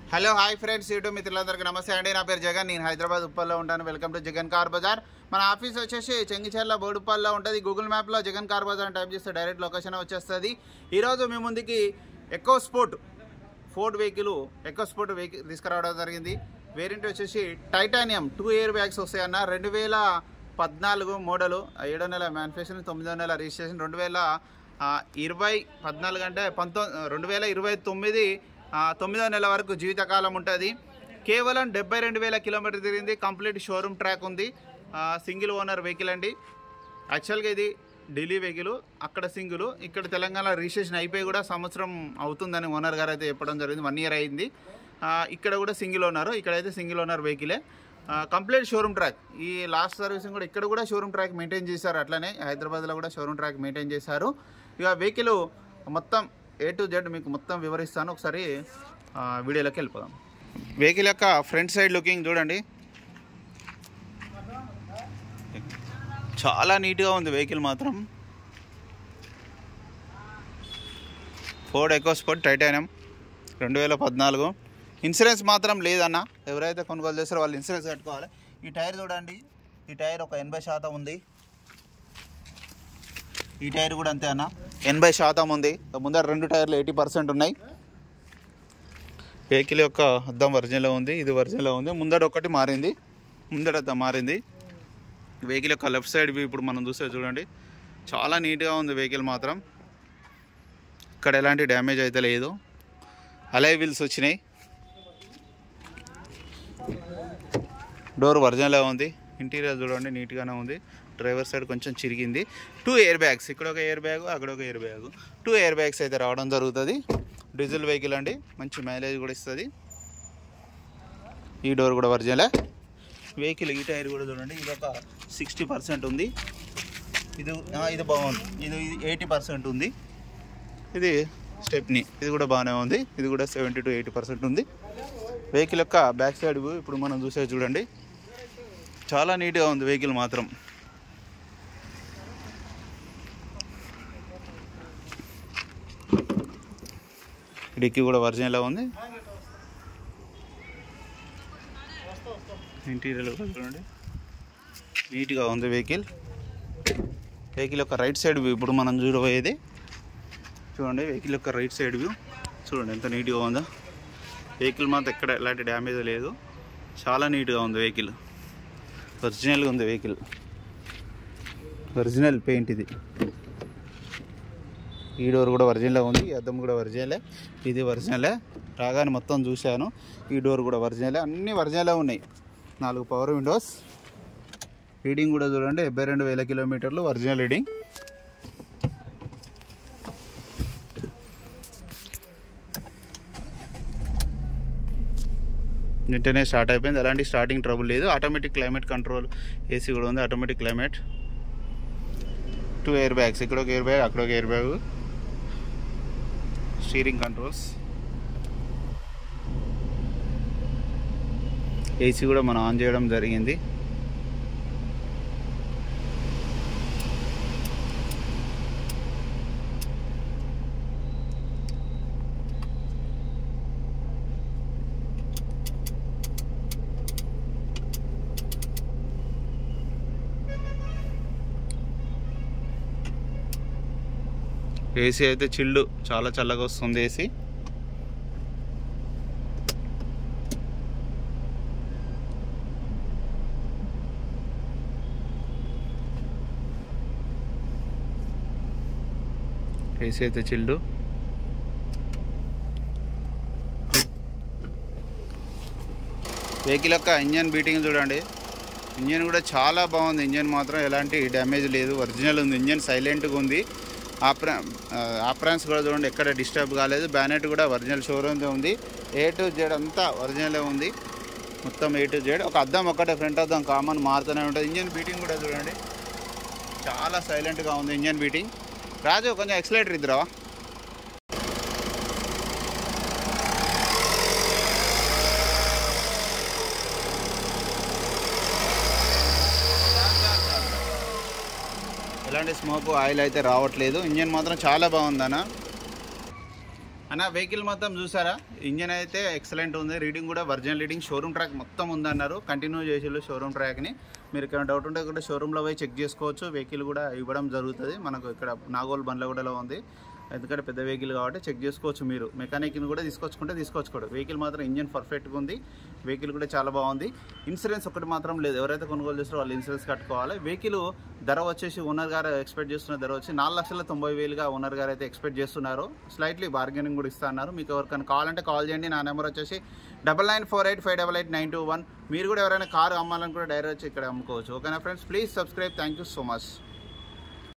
hello hi friends YouTube మిత్రులందరికీ నమస్తే అండి నా పేరు జగన్ నేను హైదరాబాద్ ఉప్పల్లో ఉంటాను welcome to Jagan car Bazar మన ఆఫీస్ వచ్చేసి చెంగిచెర్ల బోడుపల్లో ఉంటుంది గూగుల్ మ్యాప్లో జగన్ కార్ బజార్ అని టైప్ చేస్తే డైరెక్ట్ లొకేషన్ వచ్చేస్తుంది ఈరోజు మీ ముందుకి EcoSport Ford vehicle EcoSport vehicle తీసుకురావడం జరిగింది వేరియంట్ వచ్చేసి టైటానియం టూ ఇయర్ బ్యాగ్స్ వస్తాయన్న రెండు వేల పద్నాలుగు మోడలు ఏడో నెల మ్యానుఫ్యాక్చరింగ్ తొమ్మిదో నెల రిజిస్ట్రేషన్ రెండు వేల ఆ, ఇరవై పద్నాలుగు అంటే పంతొమ్మిది రెండు వేల ఇరవై తొమ్మిది ఆ, తొమ్మిదో నెల వరకు జీవితకాలం ఉంటుంది కేవలం డెబ్బై రెండు వేల కిలోమీటర్ తిరిగింది కంప్లీట్ షోరూమ్ ట్రాక్ ఉంది ఆ, సింగిల్ ఓనర్ వెహికల్ అండి యాక్చువల్గా ఇది ఢిల్లీ వెహికల్ అక్కడ సింగిల్ ఇక్కడ తెలంగాణ రిజిస్ట్రేషన్ అయిపోయి కూడా సంవత్సరం అవుతుందని ఓనర్ గారు అయితే చెప్పడం జరిగింది వన్ ఇయర్ అయింది ఆ, ఇక్కడ కూడా సింగిల్ ఓనర్ ఇక్కడైతే సింగిల్ ఓనర్ వెహికలే కంప్లీట్ షోరూమ్ ట్రాక్ ఈ లాస్ట్ సర్వీసింగ్ కూడా ఇక్కడ కూడా షోరూమ్ ట్రాక్ మెయింటైన్ చేశారు అట్లనే హైదరాబాద్లో కూడా షోరూమ్ ట్రాక్ మెయింటైన్ చేశారు ఇక వెహికల్ మొత్తం ఏ టు జెడ్ మీకు మొత్తం వివరిస్తాను ఒకసారి ఆ, వీడియోలోకి వెళ్ళిపోదాం వెహికల్ యొక్క ఫ్రంట్ సైడ్ లుకింగ్ చూడండి చాలా నీట్గా ఉంది వెహికల్ మాత్రం ఫోర్డ్ ఎకోస్పోర్ట్ టైటానియం రెండు వేల పద్నాలుగు ఇన్సూరెన్స్ మాత్రం లేదన్న ఎవరైతే కొనుగోలు చేస్తారో వాళ్ళు ఇన్సూరెన్స్ కట్టుకోవాలి ఈ టైర్ చూడండి ఈ టైర్ ఒక ఎనభై శాతం ఉంది ఈ టైర్ కూడా అంతే అన్న ఎనభై శాతం ఉంది ముందర రెండు టైర్లు ఎయిటీ పర్సెంట్ ఉన్నాయి వెహికల్ యొక్క అద్దం ఒరిజినల్లో ఉంది ఇది ఒరిజినల్లో ఉంది ముందర ఒకటి మారింది ముందర అద్దం మారింది వెహికల్ యొక్క లెఫ్ట్ సైడ్ వ్యూ ఇప్పుడు మనం చూస్తే చూడండి చాలా నీట్గా ఉంది వెహికల్ మాత్రం ఇక్కడ ఎలాంటి డ్యామేజ్ అయితే లేదు అలై వీల్స్ వచ్చినాయి డోర్ ఒరిజినల్గా ఉంది ఇంటీరియర్ చూడండి నీట్గానే ఉంది డ్రైవర్ సైడ్ కొంచెం చిరిగింది టూ ఎయిర్ బ్యాగ్స్ ఇక్కడ ఒక ఎయిర్ బ్యాగ్ అక్కడ ఒక air bag two air bags అయితే రావడం జరుగుతుంది డీజిల్ వెహికల్ అండి మంచి మైలేజ్ కూడా ఇస్తుంది ఈ డోర్ కూడా ఒరిజినలే వెహికల్ ఈ టైర్ కూడా చూడండి ఇది ఒక సిక్స్టీ పర్సెంట్ ఉంది ఇది ఆ, ఇది బాగుంది ఇది ఎయిటీ పర్సెంట్ ఉంది ఇది స్టెప్ని ఇది కూడా బాగానే ఉంది ఇది కూడా సెవెంటీ టు ఎయిటీ పర్సెంట్ ఉంది వెహికల్ యొక్క బ్యాక్ సైడ్ వ్యూ ఇప్పుడు మనం చూసేది చూడండి చాలా నీట్గా ఉంది వెహికల్ మాత్రం డిక్కీ కూడా ఒరిజినల్గా ఉంది ఇంటీరియర్ కూడా చూడండి నీట్గా ఉంది వెహికల్ వెహికల్ యొక్క రైట్ సైడ్ వ్యూ ఇప్పుడు మనం చూడబోయేది చూడండి వెహికల్ యొక్క రైట్ సైడ్ వ్యూ చూడండి ఎంత నీట్గా ఉందో వెహికల్ మాత్రం ఎక్కడ ఎలాంటి డ్యామేజ్ లేదు చాలా నీట్గా ఉంది వెహికల్ ఒరిజినల్గా ఉంది వెహికల్ ఒరిజినల్ పెయింట్ ఇది ఈ డోర్ కూడా ఒరిజినల్ ఉంది ఈ అద్దం కూడా ఒరిజినలే ఇది ఒరిజినలే రాగానే మొత్తం చూశాను ఈ డోర్ కూడా ఒరిజినలే అన్నీ ఒరిజినలే ఉన్నాయి నాలుగు పవర్ విండోస్ రీడింగ్ కూడా చూడండి డెబ్బై రెండు వేల కిలోమీటర్లు ఒరిజినల్ రీడింగ్ వెంటనే స్టార్ట్ అయిపోయింది ఎలాంటి స్టార్టింగ్ ట్రబుల్ లేదు ఆటోమేటిక్ క్లైమేట్ కంట్రోల్ ఏసీ కూడా ఉంది automatic climate two air bags ఇక్కడ ఒక ఎయిర్ బ్యాగ్ అక్కడ ఒక air bag steering controls AC కూడా మనం ఆన్ చేయడం జరిగింది ఏసీ అయితే చిల్లు చాలా చల్లగా వస్తుంది ఏసీ ఏసీ అయితే చిల్లు వెహికల్ యొక్క ఇంజన్ బీటింగ్ చూడండి ఇంజన్ కూడా చాలా బాగుంది ఇంజన్ మాత్రం ఎలాంటి డ్యామేజ్ లేదు ఒరిజినల్ ఉంది ఇంజన్ సైలెంట్గా ఉంది ఆప్రా ఆప్రాన్స్ కూడా చూడండి ఎక్కడ డిస్టర్బ్ కాలేదు బ్యానెట్ కూడా ఒరిజినల్ షోరూమ్ ఉంది ఏ టు జెడ్ అంతా ఒరిజినలే ఉంది మొత్తం ఏ టు జెడ్ ఒక అద్దం ఒక్కటే ఫ్రంట్ అద్దం కామన్ మారుతూనే ఉంటుంది ఇంజన్ బీటింగ్ కూడా చూడండి చాలా సైలెంట్గా ఉంది ఇంజన్ బీటింగ్ రాజు కొంచెం ఎక్సలేటర్ ఇద్దరా ఎలాంటి స్మోక్ ఆయిల్ అయితే రావట్లేదు ఇంజన్ మాత్రం చాలా బాగుందన్న అన్న వెహికల్ మొత్తం చూసారా ఇంజన్ అయితే ఎక్సలెంట్ ఉంది రీడింగ్ కూడా వర్జన్ రీడింగ్ షోరూమ్ ట్రాక్ మొత్తం ఉందన్నారు కంటిన్యూ చేసిళ్ళు షోరూమ్ ట్రాక్ని మీరు ఇక్కడ డౌట్ ఉంటే కూడా షోరూంలో పోయి చెక్ చేసుకోవచ్చు వెహికల్ కూడా ఇవ్వడం జరుగుతుంది మనకు ఇక్కడ నాగోల్ బండ్లగూడలో ఉంది ఎందుకంటే పెద్ద వెహికల్ కాబట్టి చెక్ చేసుకోవచ్చు మీరు మెకానిక్ని కూడా తీసుకొచ్చుకుంటే తీసుకొచ్చుకోడు వెహికల్ మాత్రం ఇంజన్ పర్ఫెక్ట్గా ఉంది వెహికల్ కూడా చాలా బాగుంది ఇన్సూరెన్స్ ఒకటి మాత్రం లేదు ఎవరైతే కొనుగోలు చేస్తారో వాళ్ళు ఇన్సూరెన్స్ కట్టుకోవాలి వెహికల్ ధర వచ్చేసి ఓనర్ గారు ఎక్స్పెక్ట్ చేస్తున్న ధర వచ్చి నాలుగు లక్షల తొంభై వేలుగా ఓనర్ గారు అయితే ఎక్స్పెక్ట్ చేస్తున్నారు స్లైట్లీ బార్గెనింగ్ కూడా ఇస్తా అన్నారు మీకు ఎవరికైనా కావాలంటే కాల్ చేయండి నా నెంబర్ వచ్చేసి double nine four eight five double eight nine two one మీరు కూడా ఎవరైనా కారు అమ్మాలని కూడా డైరెక్ట్ వచ్చి ఇక్కడ అమ్ముకోవచ్చు ఓకేనా friends please subscribe thank you so much